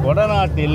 வடநாட்டில்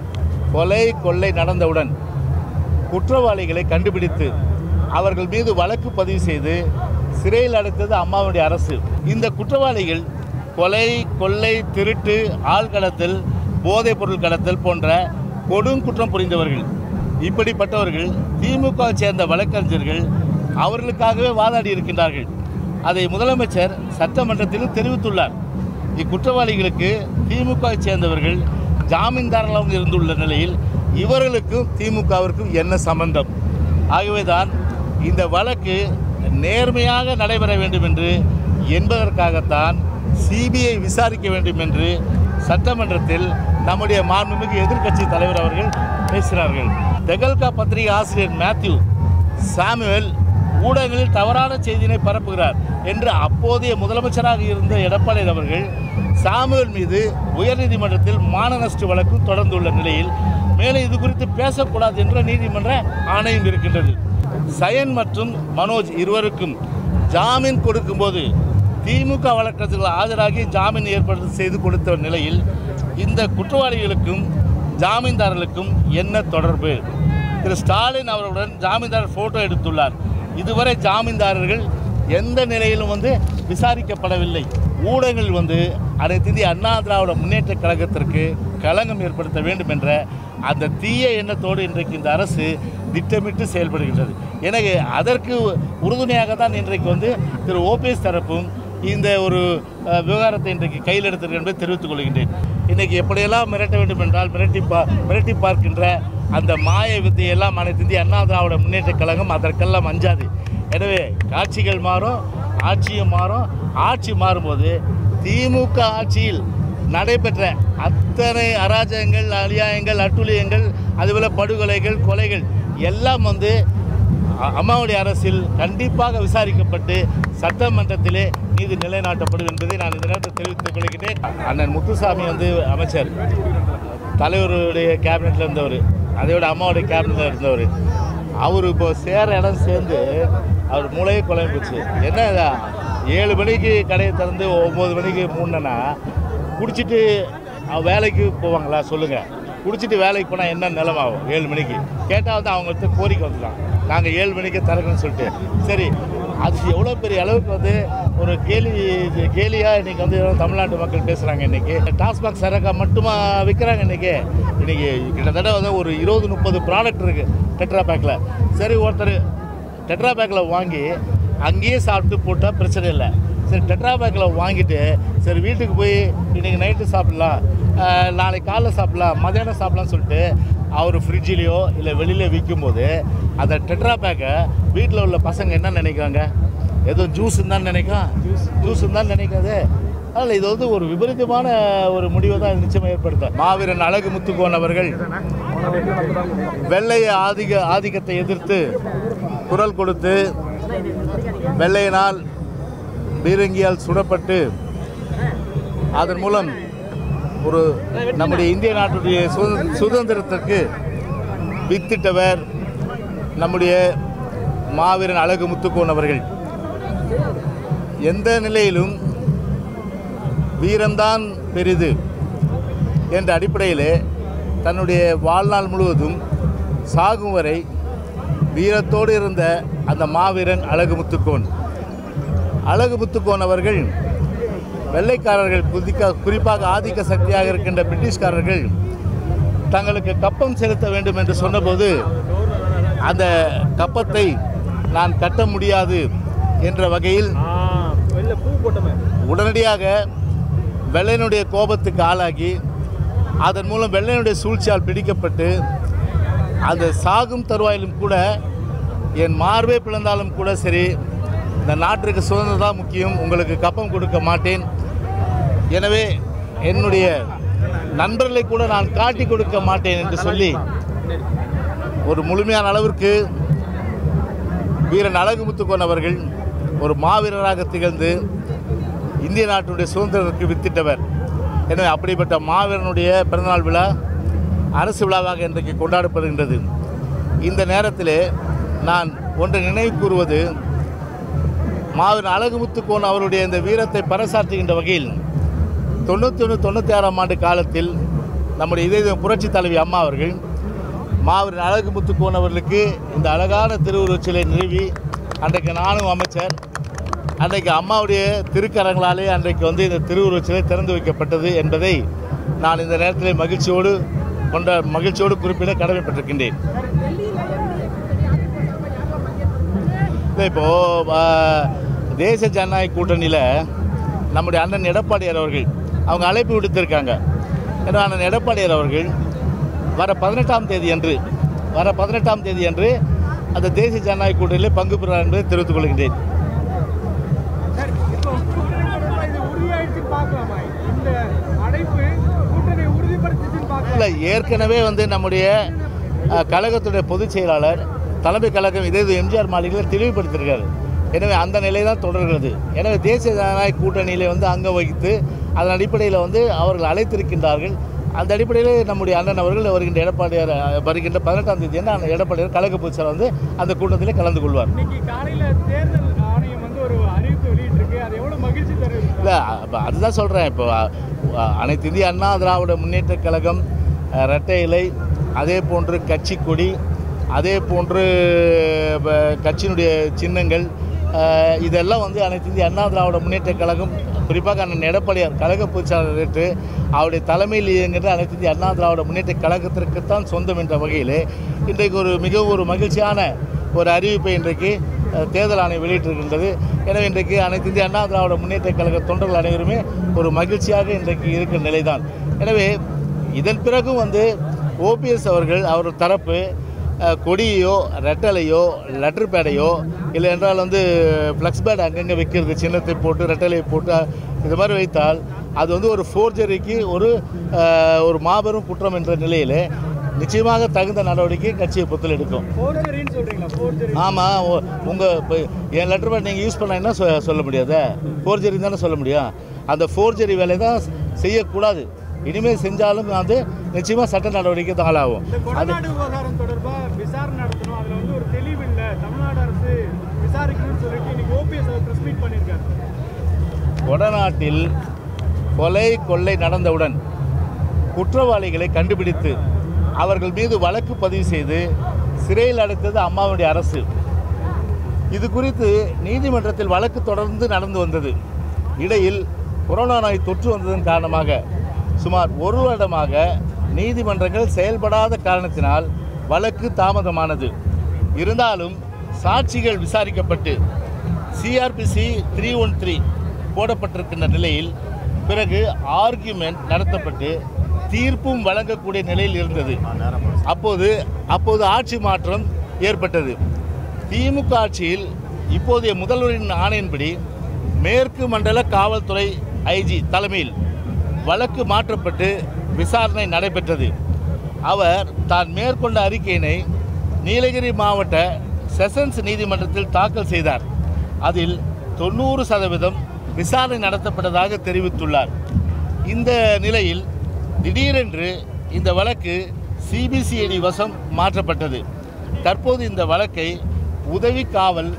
கொலை கொள்ளை நடந்தவுடன் குற்றவாளிகளை கண்டுபிடித்து அவர்கள் மீது வழக்கு பதிவு செய்து சிறையில் அடைத்தது அம்மாவுடைய அரசு இந்த குற்றவாளிகள் கொலை கொள்ளை திருட்டு ஆள் கடத்தல் போதைப் பொருள் கடத்தல் போன்ற கொடுங்குற்றம் புரிந்தவர்கள் இப்படிப்பட்டவர்கள் திமுக சேர்ந்த வழக்கறிஞர்கள் அவர்களுக்காகவே வாதாடி இருக்கின்றார்கள் அதை முதலமைச்சர் சட்டமன்றத்திலும் தெரிவித்துள்ளார் இக்குற்றவாளிகளுக்கு திமுக சேர்ந்தவர்கள் ஜாமீன்தாரர்களாகவும் இருந்துள்ள நிலையில் இவர்களுக்கும் திமுகவிற்கும் என்ன சம்பந்தம் ஆகவேதான் இந்த வழக்கு நேர்மையாக நடைபெற வேண்டும் என்று என்பதற்காகத்தான் சிபிஐ விசாரிக்க வேண்டும் என்று சட்டமன்றத்தில் நம்முடைய மாண்புமிகு எதிர்க்கட்சி தலைவர் அவர்கள் பேசினார்கள் தெகல்கா பத்திரிகை ஆசிரியர் மேத்யூ சாமுவேல் ஊடகங்களில் தவறான செய்தியினை பரப்புகிறார் என்று அப்போதைய முதலமைச்சராக இருந்த எடப்பாடி அவர்கள் சாமுவேல் மீது உயர்நீதிமன்றத்தில் மான நஷ்ட வழக்கு தொடர்ந்துள்ள நிலையில் மேலும் இது குறித்து பேசக்கூடாது என்ற நீதிமன்ற ஆணையம் இருக்கின்றது சயன் மற்றும் மனோஜ் இருவருக்கும் ஜாமீன் கொடுக்கும்போது திமுக வழக்கறிஞர்கள் ஆஜராகி ஜாமீன் ஏற்பாடு செய்து கொடுத்த நிலையில் இந்த குற்றவாளிகளுக்கும் ஜாமீன்தாரர்களுக்கும் என்ன தொடர்பு திரு ஸ்டாலின் அவருடன் ஜாமீன்தாரர் போட்டோ எடுத்துள்ளார் இதுவரை ஜாமீன்தாரர்கள் எந்த நிலையிலும் வந்து விசாரிக்கப்படவில்லை ஊடகங்கள் வந்து அனைத்து இந்திய அண்ணா திராவிட முன்னேற்ற கழகத்திற்கு களங்கம் ஏற்படுத்த வேண்டும் என்ற அந்த தீய எண்ணத்தோடு இன்றைக்கு இந்த அரசு திட்டமிட்டு செயல்படுகின்றது எனவே அதற்கு உறுதுணையாக தான் இன்றைக்கு வந்து திரு ஓபிஎஸ் தரப்பும் இந்த ஒரு அஹ், விவகாரத்தை இன்றைக்கு கையில் எடுத்திருக்க என்பதை தெரிவித்துக் கொள்கின்றேன் இன்றைக்கி எப்படியெல்லாம் மிரட்ட வேண்டும் என்றால் மிரட்டி பா மிரட்டி பார்க்கின்ற அந்த மாய வித்தையெல்லாம் அனைத்து இந்திய அண்ணா திராவிட முன்னேற்ற கழகம் அதற்கெல்லாம் அஞ்சாது எனவே காட்சிகள் மாறும் ஆட்சியும் மாறும் ஆட்சி மாறும்போது திமுக ஆட்சியில் நடைபெற்ற அத்தனை அராஜகங்கள் அநியாயங்கள் அட்டுழியங்கள் அதுபோல் படுகொலைகள் கொலைகள் எல்லாம் வந்து அ- அம்மாவுடைய அரசில் கண்டிப்பாக விசாரிக்கப்பட்டு சட்டமன்றத்திலே நீதி நிலைநாட்டப்படும் என்பதை நான் இந்த நேரத்தில் தெரிவித்துக் கொள்கிறேன் அண்ணன் முத்துசாமி வந்து அமைச்சர் தலைவருடைய கேபினெட்டில் இருந்தவர் அதை விட அம்மாவுடைய கேபினெட்டில் இருந்தவர் அவர் இப்போ சேர இடம் சேர்ந்து அவர் மூளையே குழம்பு போச்சு என்ன இதா? ஏழு மணிக்கு கடையை திறந்து ஒம்பது மணிக்கு மூணுனா குடிச்சிட்டு அவ வேலைக்கு போவாங்களா சொல்லுங்கள் குடிச்சிட்டு வேலைக்கு போனால் என்ன நிலமாகும் ஏழு மணிக்கு கேட்டால் வந்து அவங்கள்ட்ட கோரிக்கை வந்துடலாம் நாங்கள் ஏழு மணிக்கு திறக்கணும்னு சொல்லிட்டு சரி அது எவ்வளோ பெரிய அளவுக்கு வந்து ஒரு கேலி கேலியாக இன்றைக்கி வந்து தமிழ்நாட்டு மக்கள் பேசுகிறாங்க இன்றைக்கி டாஸ்மாக் சரக்கா மட்டுமா விற்கிறாங்க இன்றைக்கி இன்றைக்கி கிட்டத்தட்ட வந்து ஒரு இருபது முப்பது ப்ராடக்ட் இருக்குது டெட்ரா பேக்கில் சரி ஒருத்தர் டெட்ரா பேக்கில் வாங்கி அங்கேயே சாப்பிட்டு போட்டால் பிரச்சனை இல்லை சரி டெட்ரா பேக்கில் வாங்கிட்டு சரி வீட்டுக்கு போய் இன்றைக்கி நைட்டு சாப்பிட்லாம் ஆஹ், நாளைக்கு காலைல சாப்பிட்லாம் மதியானம் சாப்பிட்லாம்னு சொல்லிட்டு அவர் ஃப்ரிட்ஜிலேயோ இல்லை வெளியில் விற்கும்போது அந்த டெட்ரா பேக்கை வீட்டில் உள்ள பசங்க என்ன நினைக்கிறாங்க ஏதோ ஜூஸ் தான் நினைக்கும் ஜூஸ் தான் நினைக்காது அதனால் இது வந்து ஒரு விபரீதமான ஒரு முடிவை தான் இது நிச்சயமாக ஏற்படுத்தும் மாவீரன் அழகு முத்துக்கோன் அவர்கள் வெள்ளைய ஆதிக்க ஆதிக்கத்தை எதிர்த்து குரல் கொடுத்து வெள்ளையனால் பீரங்கியால் சுடப்பட்டு அதன் மூலம் ஒரு நம்முடைய இந்திய நாட்டுடைய சுதந்திர- சுதந்திரத்திற்கு வித்திட்டவர் நம்முடைய மாவீரன் அழகு முத்துக்கோன் அவர்கள் எந்த நிலையிலும் வீரம்தான் பெரிது என்ற அடிப்படையிலே தன்னுடைய வாழ்நாள் முழுவதும் சாகும் வரை வீரத்தோடு இருந்த அந்த மாவீரன் அழகு முத்துக்கோன் அழகு முத்துக்கோன் அவர்கள் வெள்ளைக்காரர்கள் புதிக்க குறிப்பாக ஆதிக்க சக்தியாக இருக்கின்ற பிரிட்டிஷ்காரர்கள் தங்களுக்கு கப்பம் செலுத்த வேண்டும் என்று சொன்னபோது அந்த கப்பத்தை நான் கட்ட முடியாது என்ற வகையில் உடனடியாக வெள்ளையனுடைய கோபத்துக்கு ஆளாகி அதன் மூலம் வெள்ளையனுடைய சூழ்ச்சியால் பிடிக்கப்பட்டு அந்த சாகும் தருவாயிலும் கூட என் மார்பே பிளந்தாலும் கூட சரி இந்த நாட்டிற்கு சுதந்திரம் தான் முக்கியம் உங்களுக்கு கப்பம் கொடுக்க மாட்டேன் எனவே என்னுடைய நண்பர்களை கூட நான் காட்டி கொடுக்க மாட்டேன் என்று சொல்லி ஒரு முழுமையான அளவிற்கு வீரன் அழகுமுத்துக்கோன் அவர்கள் ஒரு மாவீரராக திகழ்ந்து இந்திய நாட்டுடைய சுதந்திரத்திற்கு வித்திட்டவர் எனவே அப்படிப்பட்ட மாவீரனுடைய பிறந்தநாள் விழா அரசு விழாவாக இன்றைக்கு கொண்டாடப்படுகின்றது இந்த நேரத்திலே நான் ஒன்றை நினைவு கூறுவது மாவீரன் அழகுமுத்துக்கோன் அவருடைய இந்த வீரத்தை பறைசாற்றுகின்ற வகையில் தொண்ணூற்றி ஒன்று தொண்ணூற்றி ஆறாம் ஆண்டு காலத்தில் நம்முடைய இதய புரட்சி தலைவி அம்மா அவர்கள் மாவீரன் அழகு முத்துக்கோன் அவர்களுக்கு இந்த அழகான திருவுருவச் சிலை நிறுவி அன்றைக்கு நானும் அமைச்சர் அன்றைக்கு அம்மாவுடைய திருக்கரங்களாலே அன்றைக்கு வந்து இந்த திருவுருவச் சிலை திறந்து வைக்கப்பட்டது என்பதை நான் இந்த நேரத்தில் மகிழ்ச்சியோடு கொண்ட மகிழ்ச்சியோடு குறிப்பிட கடமைப்பட்டிருக்கின்றேன் இல்லை இப்போது தேசிய ஜனநாயக கூட்டணியில் நம்முடைய அண்ணன் எடப்பாடியார் அவர்கள் அவங்க அழைப்பு விடுத்திருக்காங்க ஏன்னா அண்ணன் எடப்பாடியார் அவர்கள் வர பதினெட்டாம் தேதி அன்று வர பதினெட்டாம் தேதி அன்று அந்த தேசிய ஜனநாயக கூட்டணியில் பங்கு பெறார் என்பதை தெரிவித்துக் கொள்கின்றேன் சார் இப்போ கூட்டணி தொடர்பா இது உறுதியாயிடுச்சுன்னு பார்க்கலாமா இந்த அழைப்பு கூட்டணி உறுதிப்படுத்துச்சுன்னு பார்க்கலாம் இல்லை ஏற்கனவே வந்து நம்முடைய அஹ், கழகத்துடைய பொதுச் செயலாளர் தலைமை கழகம் இதே இது எம்ஜிஆர் மாளிகையில் தெளிவுபடுத்தியிருக்காரு எனவே அந்த நிலை தான் தொடர்கிறது எனவே தேசிய ஜனநாயக கூட்டணியிலே வந்து அங்கம் வகித்து அதன் அடிப்படையில் வந்து அவர்கள் அழைத்திருக்கின்றார்கள் அந்த அடிப்படையில் நம்முடைய அண்ணன் அவர்கள் வருகின்ற எடப்பாடியார் அஹ், வருகின்ற பதினெட்டாம் தேதி என்ன அந்த எடப்பாடியார் கழக பொதுச் செயலாளர் வந்து அந்த கூட்டத்திலே கலந்து கொள்வார் இன்னைக்கு காலையில தேர்தல் ஆணையம் வந்து ஒரு அறிவிப்பு வெளியிட்டிருக்கு அது எவ்வளவு மகிழ்ச்சி தருது இல்லை அப்போ அதுதான் சொல்கிறேன் இப்போ அ- அனைத்து இந்திய அண்ணா திராவிட முன்னேற்ற கழகம் அஹ், இரட்டை இலை அதே போன்று கட்சி கொடி அதே போன்று ப- கட்சியினுடைய சின்னங்கள் அஹ், இதெல்லாம் வந்து அனைத்து இந்திய அண்ணா திராவிட முன்னேற்ற கழகம் குறிப்பாக அண்ணன் எடப்பாடியார் கழக பொதுச்சாளர் ஏற்று அவருடைய தலைமையில் இயங்குகிற அனைத்து இந்திய அண்ணா திராவிட முன்னேற்ற கழகத்திற்குத்தான் சொந்தம் என்ற வகையில் இன்றைக்கு ஒரு மிகவும் ஒரு மகிழ்ச்சியான ஒரு அறிவிப்பை இன்றைக்கு அஹ், தேர்தல் ஆணையம் வெளியிட்டிருக்கின்றது எனவே இன்றைக்கு அனைத்து இந்திய அண்ணா திராவிட முன்னேற்ற கழக தொண்டர்கள் அனைவருமே ஒரு மகிழ்ச்சியாக இன்றைக்கு இருக்கிற நிலைதான் எனவே இதன் பிறகும் வந்து ஓபிஎஸ் அவர்கள் அவர் தரப்பு அஹ், கொடியையோ ரெட்டலையோ லெட்டர் பேடையோ இல்லை என்றால் வந்து ஃப்ளக்ஸ் பேட் அங்கங்கே வைக்கிறது சின்னத்தை போட்டு ரெட்டலையை போட்டு அஹ், இது மாதிரி வைத்தால் அது வந்து ஒரு ஃபோர்ஜரிக்கு ஒரு அஹ், ஒரு மாபெரும் குற்றம் என்ற நிலையில் நிச்சயமாக தகுந்த நடவடிக்கை கட்சியை பொறுத்தல் எடுக்கும் ஃபோர்ஜரின்னு சொல்றீங்களா ஃபோர்ஜரி ஆமாம் உங்கள் இப்போ என் லெட்டர் பேட் நீங்கள் யூஸ் பண்ணீங்கன்னா சொ சொல்ல முடியாத ஃபோர்ஜரி தானே சொல்ல முடியும் அந்த ஃபோர்ஜரி வேலை தான் செய்யக்கூடாது இனிமேல் செஞ்சாலும் வந்து நிச்சயமாக சட்ட நடவடிக்கை தான் ஆளாகும் இந்த கொடநாடு விவகாரம் தொடர்பா விசாரணை நடத்தணும் அதுல வந்து ஒரு தெளிவு இல்ல தமிழ்நாடு அரசு விசாரிக்கணும்னு சொல்லிட்டு இன்னைக்கு ஓபிஎஸ் அவர் பிரஸ் மீட் பண்ணியிருக்காரு வடநாட்டில் கொலை கொள்ளை நடந்தவுடன் குற்றவாளிகளை கண்டுபிடித்து அவர்கள் மீது வழக்கு பதிவு செய்து சிறையில் அடைத்தது அம்மாவுடைய அரசு இது குறித்து நீதிமன்றத்தில் வழக்கு தொடர்ந்து நடந்து வந்தது இடையில் கொரோனா நோய் தொற்று வந்ததன் காரணமாக சுமார் ஒரு வருடமாக நீதிமன்றங்கள் செயல்படாத காரணத்தினால் வழக்கு தாமதமானது இருந்தாலும் சாட்சிகள் விசாரிக்கப்பட்டு சிஆர்பிசி த்ரீ ஒன் த்ரீ போடப்பட்டிருக்கின்ற நிலையில் பிறகு ஆர்கியூமெண்ட் நடத்தப்பட்டு தீர்ப்பும் வழங்கக்கூடிய நிலையில் இருந்தது அப்போது அப்போது ஆட்சி மாற்றம் ஏற்பட்டது திமுக ஆட்சியில் இப்போதைய முதல்வரின் ஆணையின்படி மேற்கு மண்டல காவல்துறை ஐஜி தலைமையில் வழக்கு மாற்றப்பட்டு விசாரணை நடைபெற்றது அவர் தான் மேற்கொண்ட அறிக்கையினை நீலகிரி மாவட்ட செஷன்ஸ் நீதிமன்றத்தில் தாக்கல் செய்தார் அதில் தொண்ணூறு சதவீதம் விசாரணை நடத்தப்பட்டதாக தெரிவித்துள்ளார் இந்த நிலையில் திடீரென்று இந்த வழக்கு சிபிசிஐடி வசம் மாற்றப்பட்டது தற்போது இந்த வழக்கை உதவி காவல்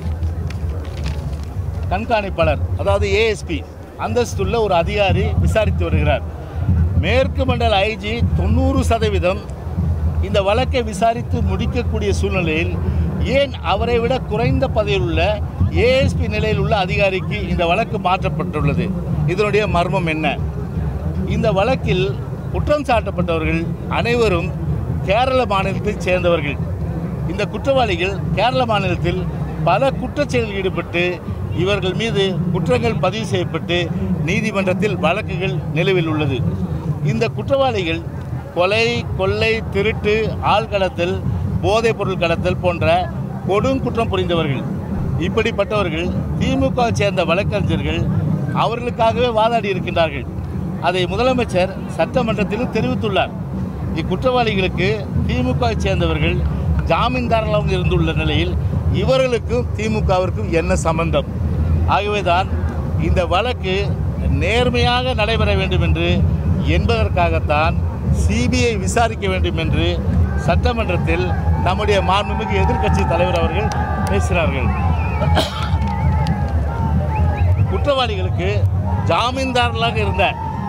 கண்காணிப்பாளர் அதாவது ஏஎஸ்பி அந்தஸ்துள்ள ஒரு அதிகாரி விசாரித்து வருகிறார் மேற்கு மண்டல ஐஜி தொண்ணூறு சதவீதம் இந்த வழக்கை விசாரித்து முடிக்கக்கூடிய சூழ்நிலையில் ஏன் அவரை விட குறைந்த பதவியில் உள்ள ஏஎஸ்பி நிலையில் உள்ள அதிகாரிக்கு இந்த வழக்கு மாற்றப்பட்டுள்ளது இதனுடைய மர்மம் என்ன இந்த வழக்கில் குற்றம் சாட்டப்பட்டவர்கள் அனைவரும் கேரள மாநிலத்தைச் சேர்ந்தவர்கள் இந்த குற்றவாளிகள் கேரள மாநிலத்தில் பல குற்றச்செயலில் ஈடுபட்டு இவர்கள் மீது குற்றங்கள் பதிவு செய்யப்பட்டு நீதிமன்றத்தில் வழக்குகள் நிலுவில் உள்ளது இந்த குற்றவாளிகள் கொலை கொள்ளை திருட்டு ஆள் கடத்தல் போதைப் பொருள் கடத்தல் போன்ற கொடுங்குற்றம் புரிந்தவர்கள் இப்படிப்பட்டவர்கள் திமுக வை சேர்ந்த வழக்கறிஞர்கள் அவர்களுக்காகவே வாதாடி இருக்கின்றார்கள் அதை முதலமைச்சர் சட்டமன்றத்திலும் தெரிவித்துள்ளார் இக்குற்றவாளிகளுக்கு திமுக வை சேர்ந்தவர்கள் ஜாமீன்தாரர்களாக இருந்துள்ள நிலையில் இவர்களுக்கும் திமுகவிற்கும் என்ன சம்பந்தம் ஆகவேதான் இந்த வழக்கு நேர்மையாக நடைபெற வேண்டும் என்று என்பதற்காகத்தான் சிபிஐ விசாரிக்க வேண்டும் என்று சட்டமன்றத்தில் நம்முடைய மாண்புமிகு எதிர்க்கட்சி தலைவர் அவர்கள் பேசினார்கள் குற்றவாளிகளுக்கு ஜாமீன்தாரர்களாக இருந்த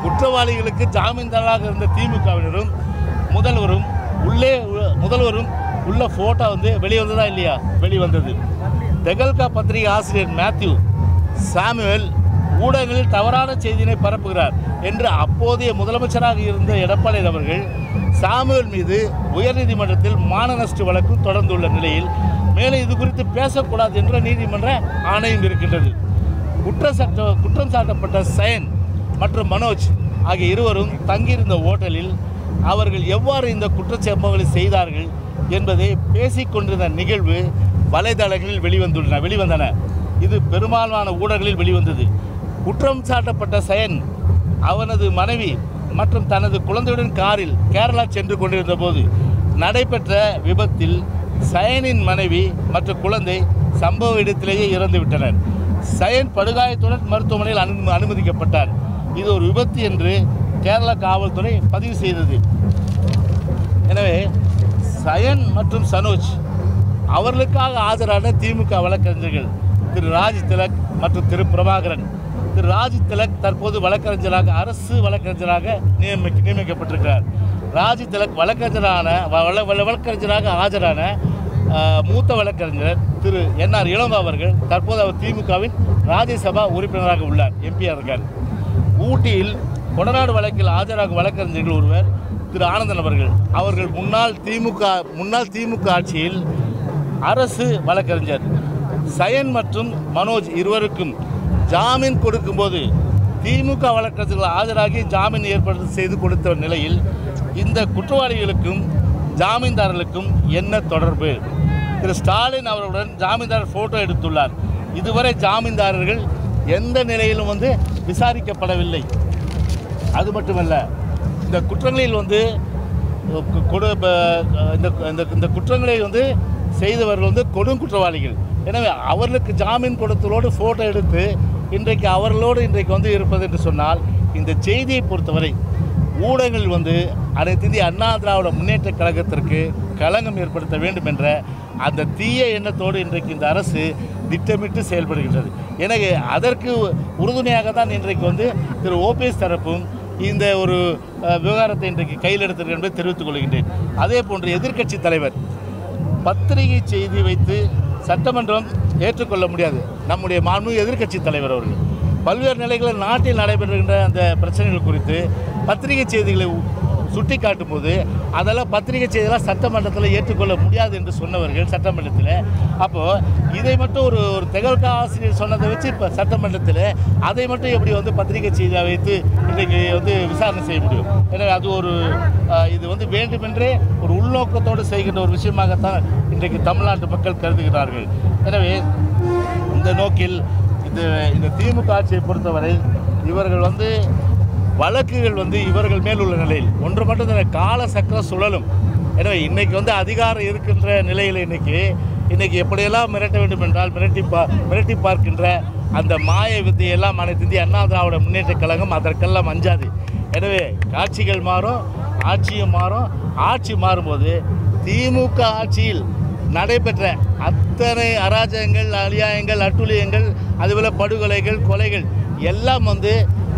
குற்றவாளிகளுக்கு ஜாமீன்தாராக இருந்த திமுகவினரும் முதல்வரும் உள்ளே உ- முதல்வரும் உள்ள ஃபோட்டோ வந்து வெளிவந்ததா இல்லையா வெளிவந்தது தெகல்கா பத்திரிகை ஆசிரியர் மேத்யூ சாமுவேல் ஊடகங்களில் தவறான செய்தியினை பரப்புகிறார் என்று அப்போதைய முதலமைச்சராக இருந்த எடப்பாடி அவர்கள் சாமுவேல் மீது உயர்நீதிமன்றத்தில் மான நஷ்ட வழக்கு தொடர்ந்துள்ள நிலையில் மேலும் இது குறித்து பேசக்கூடாது என்ற நீதிமன்ற ஆணையம் இருக்கின்றது குற்றச்சாட்ட குற்றம் சாட்டப்பட்ட சயன் மற்றும் மனோஜ் ஆகிய இருவரும் தங்கியிருந்த ஓட்டலில் அவர்கள் எவ்வாறு இந்த குற்றச்சம்பவங்களை செய்தார்கள் என்பதை பேசிக்கொண்டிருந்த நிகழ்வு வலைதளங்களில் வெளிவந்துள்ளன வெளிவந்தன இது பெரும்பாலான ஊடகங்களில் வெளிவந்தது குற்றம் சாட்டப்பட்ட சயன் அவனது மனைவி மற்றும் தனது குழந்தையுடன் காரில் கேரளா சென்று கொண்டிருந்த போது நடைபெற்ற விபத்தில் சயனின் மனைவி மற்றும் குழந்தை சம்பவ இடத்திலேயே இறந்து விட்டனர் சயன் படுகாயத்துடன் மருத்துவமனையில் அனு அனுமதிக்கப்பட்டார் இது ஒரு விபத்து என்று கேரள காவல்துறை பதிவு செய்தது எனவே சயன் மற்றும் சனோஜ் அவர்களுக்காக ஆஜரான திமுக வழக்கறிஞர்கள் திரு ராஜ் திலக் மற்றும் திரு பிரபாகரன் திரு ராஜ் திலக் தற்போது வழக்கறிஞராக அரசு வழக்கறிஞராக நியமிக்க நியமிக்கப்பட்டிருக்கிறார் ராஜ் திலக் வழக்கறிஞரான வ- வழ- வழ- வழக்கறிஞராக ஆஜரான ஆஹ், மூத்த வழக்கறிஞர் திரு என்ஆர் இளங்கோ அவர்கள் தற்போது அவர் திமுகவின் ராஜ்யசபா உறுப்பினராக உள்ளார் எம்பியாக இருக்கார் ஊட்டியில் கொடநாடு வழக்கில் ஆஜராகும் வழக்கறிஞர்கள் ஒருவர் திரு ஆனந்தன் அவர்கள் அவர்கள் முன்னாள் திமுக முன்னாள் திமுக ஆட்சியில் அரசு வழக்கறிஞர் சயன் மற்றும் மனோஜ் இருவருக்கும் ஜாமீன் கொடுக்கும்போது திமுக வழக்கறிஞர்கள் ஆஜராகி ஜாமீன் ஏற்பாடு செய்து கொடுத்த நிலையில் இந்த குற்றவாளிகளுக்கும் ஜாமீன்தாரர்களுக்கும் என்ன தொடர்பு திரு ஸ்டாலின் அவர்களுடன் ஜாமீன்தாரர் போட்டோ எடுத்துள்ளார் இதுவரை ஜாமீன்தாரர்கள் எந்த நிலையிலும் வந்து விசாரிக்கப்படவில்லை அது மட்டுமல்ல இந்த குற்றங்களில் வந்து கு- கொடு ப- இந்த இந்த இந்த குற்றங்களை வந்து செய்தவர்கள் வந்து கொடும் குற்றவாளிகள் எனவே அவர்களுக்கு ஜாமீன் கொடுத்தலோடு ஃபோட்டோ எடுத்து இன்றைக்கு அவர்களோடு இன்றைக்கு வந்து இருப்பது என்று சொன்னால் இந்த செய்தியை பொறுத்தவரை ஊடகங்கள் வந்து அனைத்து இந்திய அண்ணா திராவிட முன்னேற்ற கழகத்திற்கு களங்கம் ஏற்படுத்த வேண்டும் என்ற அந்த தீய எண்ணத்தோடு இன்றைக்கு இந்த அரசு திட்டமிட்டு செயல்படுகின்றது எனவே அதற்கு உறுதுணையாக தான் இன்றைக்கு வந்து திரு ஓபிஎஸ் தரப்பும் இந்த ஒரு அஹ், விவகாரத்தை இன்றைக்கு கையில் எடுத்திருக்க என்பதை தெரிவித்துக் கொள்கின்றேன் அதே போன்று எதிர்க்கட்சி தலைவர் பத்திரிகை செய்தி வைத்து சட்டமன்றம் ஏற்றுக்கொள்ள முடியாது நம்முடைய மாண்பு எதிர்க்கட்சி தலைவர் அவர்கள் பல்வேறு நிலைகளில் நாட்டில் நடைபெறுகின்ற அந்த பிரச்சனைகள் குறித்து பத்திரிகை செய்திகளை சுட்டி காட்டும்போது அதெல்லாம் பத்திரிகை செய்தியெல்லாம் சட்டமன்றத்தில் ஏற்றுக்கொள்ள முடியாது என்று சொன்னவர்கள் சட்டமன்றத்தில் அப்போது இதை மட்டும் ஒரு ஒரு திகழ்கா ஆசிரியர் சொன்னதை வச்சு இப்போ சட்டமன்றத்தில் அதை மட்டும் எப்படி வந்து பத்திரிகை செய்தியாக வைத்து இன்றைக்கு வந்து விசாரணை செய்ய முடியும் எனவே அது ஒரு அஹ், இது வந்து வேண்டுமென்றே ஒரு உள்நோக்கத்தோடு செய்கின்ற ஒரு விஷயமாகத்தான் இன்றைக்கு தமிழ்நாட்டு மக்கள் கருதுகிறார்கள் எனவே இந்த நோக்கில் இந்த இந்த திமுக ஆட்சியை பொறுத்தவரை இவர்கள் வந்து வழக்குகள் வந்து இவர்கள் மேல் உள்ள நிலையில் ஒன்று மட்டும் தான் கால சக்கர சுழலும் எனவே இன்னைக்கு வந்து அதிகாரம் இருக்கின்ற நிலையில் இன்னைக்கு இன்னைக்கு எப்படியெல்லாம் மிரட்ட வேண்டும் என்றால் மிரட்டி பா மிரட்டி பார்க்கின்ற அந்த மாய வித்தையெல்லாம் அனைத்து இந்திய அண்ணா திராவிட முன்னேற்ற கழகம் அதற்கெல்லாம் அஞ்சாது எனவே காட்சிகள் மாறும் ஆட்சியும் மாறும் ஆட்சி மாறும்போது திமுக ஆட்சியில் நடைபெற்ற அத்தனை அராஜகங்கள் அநியாயங்கள் அட்டுழியங்கள் அதுபோல் படுகொலைகள் கொலைகள் எல்லாம் வந்து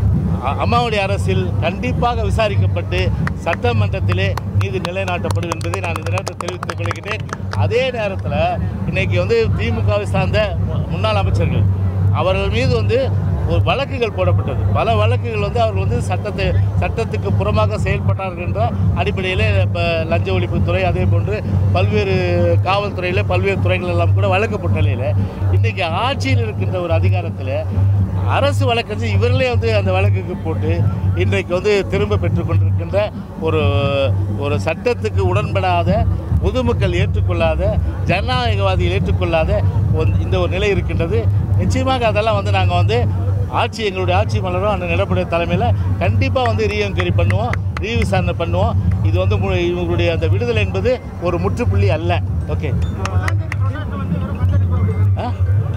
அ- அம்மாவுடைய அரசில் கண்டிப்பாக விசாரிக்கப்பட்டு சட்டமன்றத்திலே நீதி நிலைநாட்டப்படும் என்பதை நான் இந்த நேரத்தில் தெரிவித்துக் கொள்கிறேன் அதே நேரத்தில் இன்னைக்கு வந்து திமுகவை சார்ந்த மு- முன்னாள் அமைச்சர்கள் அவர்கள் மீது வந்து ஒரு வழக்குகள் போடப்பட்டது பல வழக்குகள் வந்து அவர் வந்து சட்டத்தை சட்டத்துக்கு புறமாக செயல்பட்டார்கள் என்ற அடிப்படையில் இப்போ லஞ்ச ஒழிப்புத்துறை அதே போன்று பல்வேறு காவல்துறையில் பல்வேறு துறைகள் எல்லாம் கூட வழக்கப்பட்ட நிலையில் இன்றைக்கி ஆட்சியில் இருக்கின்ற ஒரு அதிகாரத்தில் அரசு வழக்கறிஞர் இவர்களே வந்து அந்த வழக்குக்கு போட்டு இன்றைக்கு வந்து திரும்ப பெற்றுக்கொண்டிருக்கின்ற ஒரு ஒரு சட்டத்துக்கு உடன்படாத பொதுமக்கள் ஏற்றுக்கொள்ளாத ஜனநாயகவாதிகள் ஏற்றுக்கொள்ளாத ஒரு- இந்த ஒரு நிலை இருக்கின்றது நிச்சயமாக அதெல்லாம் வந்து நாங்கள் வந்து ஆட்சி எங்களுடைய ஆட்சி மலரும் அந்த நிலப்படைய தலைமையில் கண்டிப்பாக வந்து ரீஎன்கொயரி பண்ணுவோம் ரீ விசாரணை பண்ணுவோம் இது வந்து மு- இவங்களுடைய அந்த விடுதலை என்பது ஒரு முற்றுப்புள்ளி அல்ல ஓகே ஆ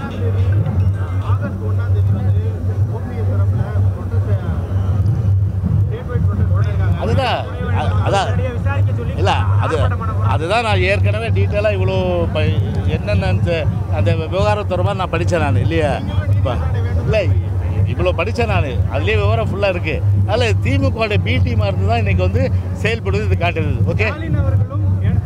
அதுதான் அ- அதான் இல்லை அது அதுதான் நான் ஏற்கனவே டீட்டெயிலாக இவ்வளோ ப என்னென்ன அந்த அந்த விவகாரம் தொடர்பாக நான் படித்தேன் நான் இல்லையா இப்போ இல்லை இவ்வளோ படித்தேன் நான் அதுலேயே விவரம் ஃபுல்லாக இருக்குது அதில் திமுகவோட பி டீமாக இருந்து தான் இன்றைக்கி வந்து செயல்படுது இது காட்டுது ஓகே ஸ்டாலின் அவர்களும்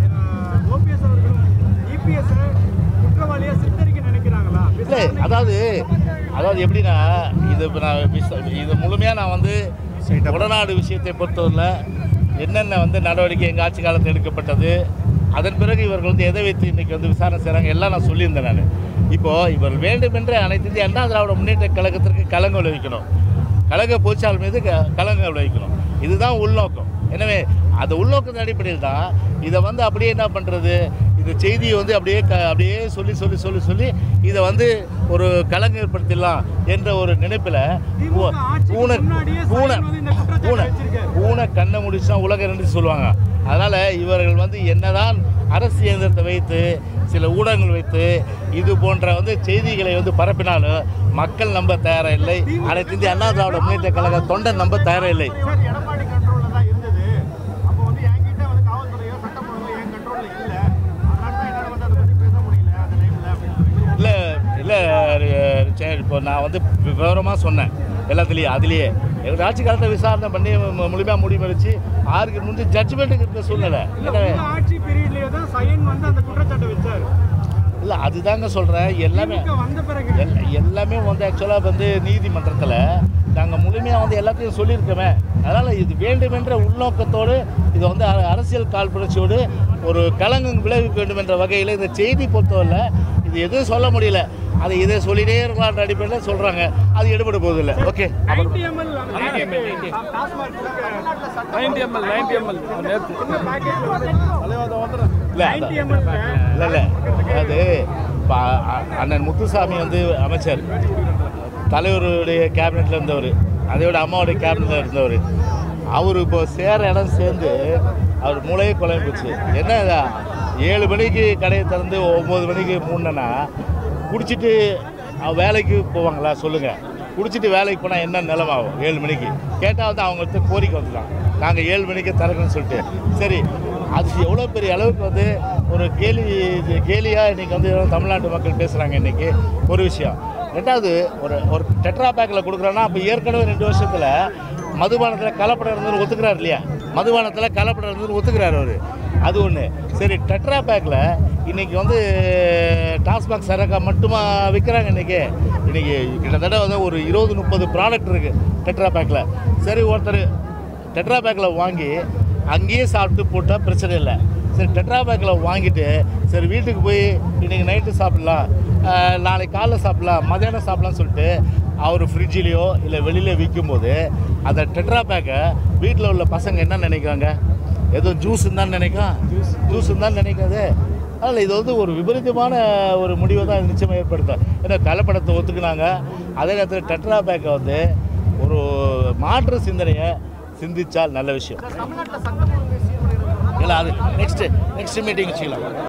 ஓபிஎஸ் அவர்களும் இபிஎஸ் குற்றவாளியா சித்தரிக்க நினைக்கிறாங்களா இல்லை அதாவது அதாவது எப்படின்னா இது இப்போ நான் விச- இது முழுமையாக நான் வந்து உடநாடு விஷயத்தை பொறுத்தவரையில் என்னென்ன வந்து நடவடிக்கை எங்கள் ஆட்சி காலத்தில் எடுக்கப்பட்டது அதன் பிறகு இவர்கள் வந்து எதை வைத்து இன்றைக்கி வந்து விசாரணை செய்கிறாங்க எல்லாம் நான் சொல்லியிருந்தேன் நான் இப்போது இவர் வேண்டுமென்றே அனைத்து இந்திய அண்ணா திராவிட முன்னேற்ற கழகத்திற்கு கலங்க விளைவிக்கணும் கழக பொதுச்சாளர் மீது க கலங்க விளைவிக்கணும் இதுதான் உள்நோக்கம் எனவே அந்த உள்நோக்கத்தின் அடிப்படையில் தான் இதை வந்து அப்படியே என்ன பண்ணுறது இந்த செய்தியை வந்து அப்படியே க அப்படியே சொல்லி சொல்லி சொல்லி சொல்லி இதை வந்து ஒரு கலங்க ஏற்படுத்திடலாம் என்ற ஒரு நினைப்பில் திமுக ஆட்சிக்கு பூனை முன்னாடியே பூனை ஸ்டாலின் வந்து இந்த குற்றச்சாட்டை பூனை வச்சிருக்காரு. பூனை கண்ணை முடிச்சுனா உலக ரெண்டு சொல்லுவாங்க அதனால் இவர்கள் வந்து என்னதான் அரசு இயந்திரத்தை வைத்து சில ஊடகங்கள் வைத்து இது போன்ற வந்து செய்திகளை வந்து பரப்பினாலும் மக்கள் நம்ப தயாராக இல்லை அனைத்து இந்திய அண்ணா திராவிட முன்னேற்ற கழக தொண்டன் நம்ப தயாராக இல்லை சார் எடப்பாடி கண்ட்ரோலில் தான் இருந்தது அப்போ வந்து என்கிட்ட வந்து காவல்துறையோ சட்டம் ஒழுங்கோ என் கண்ட்ரோலில் இல்லை அதனால தான் என்னால் வந்து அதை பற்றி பேச முடியல அந்த டைமில் அப்படின்னு சொல்லி இல்லை இல்லை சரி இப்போ நான் வந்து விவரமாக சொன்னேன் எல்லாத்துலேயும் அதுலேயே எங்கள் ஆட்சி காலத்தை விசாரணை பண்ணி மு- முழுமையாக முடிவெடுத்து ஆறுக்கு முந்தி ஜட்ஜ்மெண்ட்டுக்கு இருக்க சூழ்நிலை இல்ல எனவே உங்க ஆட்சி பீரியட்லயே தான் சயன் வந்து அந்த குற்றச்சாட்டை வச்சாரு இல்லை அதுதாங்க சொல்கிறேன் எல்லாமே திமுக வந்த பிறகு எல்- எல்லாமே வந்து ஆக்சுவலாக வந்து நீதிமன்றத்தில் நாங்கள் முழுமையாக வந்து எல்லாத்தையும் சொல்லியிருக்கோமே அதனால் இது வேண்டுமென்ற உள்நோக்கத்தோடு இது வந்து அ- அரசியல் காழ்ப்புணர்ச்சியோடு ஒரு கலங்கம் விளைவிக்க வேண்டும் என்ற வகையில் இந்த செய்தி பொறுத்தவரை இது எதுவும் சொல்ல முடியல அதை இதை சொல்லிட்டே இருக்கலான்ற அடிப்படையில் சொல்கிறாங்க அது எடுபட போவதில்லை okay 90 ml TASMAC ninety ML ninety ML நேற்று பாக்கெட்ல வந்து இல்லை 90 ml இல்லை இல்லை அது இப்போ அ- அண்ணன் முத்துசாமி வந்து அமைச்சர் தலைவருடைய கேபினெட்டில் இருந்தவர் அதையோட அம்மாவுடைய கேபினெட்டில் இருந்தவர் அவர் இப்போ சேர இடம் சேர்ந்து அவர் மூளையே குழம்பு போச்சு என்ன இதா? ஏழு மணிக்கு கடையை திறந்து ஒம்பது மணிக்கு மூணுனா குடிச்சிட்டு அவ வேலைக்கு போவாங்களா சொல்லுங்கள் குடிச்சிட்டு வேலைக்கு போனால் என்ன நிலமாகும் ஏழு மணிக்கு கேட்டால் வந்து அவங்கள்ட்ட கோரிக்கை வந்துடலாம் நாங்கள் ஏழு மணிக்கு திறக்கணும்னு சொல்லிட்டு சரி அது எவ்வளோ பெரிய அளவுக்கு வந்து ஒரு கேலி கேலியாக இன்றைக்கி வந்து தமிழ்நாட்டு மக்கள் பேசுகிறாங்க இன்றைக்கி ஒரு விஷயம் ரெண்டாவது ஒரு ஒரு டெட்ரா பேக்கில் கொடுக்குறோன்னா அப்போ ஏற்கனவே ரெண்டு வருஷத்தில் மதுபானத்தில் கலப்படம் இருந்ததுன்னு ஒத்துக்கிறார் இல்லையா மதுபானத்தில் கலப்படம் இருந்ததுன்னு ஒத்துக்கிறார் அவர் அது ஒன்று சரி டெட்ரா பேக்கில் இன்றைக்கி வந்து டாஸ்மாக் சரக்கா மட்டுமா விற்கிறாங்க இன்றைக்கி இன்றைக்கி கிட்டத்தட்ட வந்து ஒரு இருபது முப்பது ப்ராடக்ட் இருக்குது டெட்ரா பேக்கில் சரி ஒருத்தர் டெட்ரா பேக்கில் வாங்கி அங்கேயே சாப்பிட்டு போட்டால் பிரச்சனை இல்லை சரி டெட்ரா பேக்கில் வாங்கிட்டு சரி வீட்டுக்கு போய் இன்றைக்கி நைட்டு சாப்பிட்லாம் ஆஹ், நாளைக்கு காலைல சாப்பிட்லாம் மதியானம் சாப்பிட்லாம்னு சொல்லிட்டு அவர் ஃப்ரிட்ஜிலேயோ இல்லை வெளியில் விற்கும்போது அந்த டெட்ரா பேக்கை வீட்டில் உள்ள பசங்க என்ன நினைக்கிறாங்க ஏதோ ஜூஸ் தான் நினைக்கும் ஜூஸ் தான் நினைக்காது அதனால் இது வந்து ஒரு விபரீதமான ஒரு முடிவை தான் இது நிச்சயமாக ஏற்படுத்தும் ஏன்னா கலப்படத்தை ஒத்துக்குனாங்க அதே நேரத்தில் டெட்ரா பேக்கை வந்து ஒரு மாற்று சிந்தனையை சிந்திச்சால் நல்ல விஷயம் தமிழ்நாட்டில் சட்டம் ஒழுங்கு சீர்குலைகிறது இல்லை அது நெக்ஸ்ட் நெக்ஸ்ட் மீட்டிங் வச்சுக்கலாம்